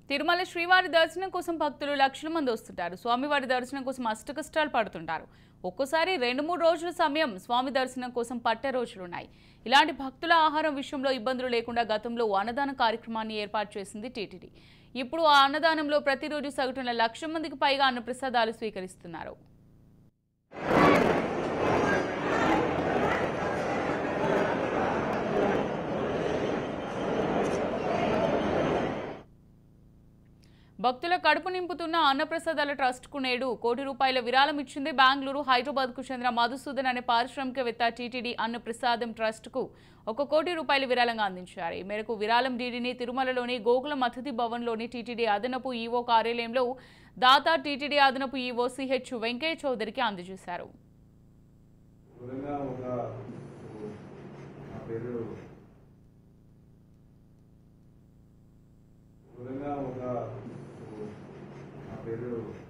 తిరుమల శ్రీవారి దర్శనం కోసం భక్తులు లక్షల మంది వస్తుంటారు స్వామివారి దర్శనం కోసం అష్ట కష్టాలు పడుతుంటారు ఒక్కోసారి రెండు మూడు రోజుల సమయం స్వామి దర్శనం కోసం పట్టే రోజులున్నాయి ఇలాంటి భక్తుల ఆహారం విషయంలో ఇబ్బందులు లేకుండా గతంలో అన్నదాన కార్యక్రమాన్ని ఏర్పాటు చేసింది టీటీడీ ఇప్పుడు ఆ అన్నదానంలో ప్రతిరోజు సగటున లక్ష మందికి పైగా అన్నప్రసాదాలు స్వీకరిస్తున్నారు భక్తుల కడుపు నింపుతున్న అన్నప్రసాదాల ట్రస్ట్కు నేడు కోటి రూపాయల విరాళం ఇచ్చింది బెంగళూరు హైదరాబాద్కు చెందిన మధుసూదన్ అనే పారిశ్రామికవేత్త టీటీడీ అన్నప్రసాదం ట్రస్ట్కు ఒక కోటి రూపాయల విరాళంగా అందించారు ఈ మేరకు విరాళం డీడీని తిరుమలలోని గోకులం అతిథి భవన్లోని టీటీడీ అదనపు ఈవో కార్యాలయంలో దాతా టీటీడీ అదనపు ఈవో సిహెచ్ వెంకయ్య చౌదరికి అందజేశారు విధంగా ఒక నా పేరు విధంగా ఒక నా పేరు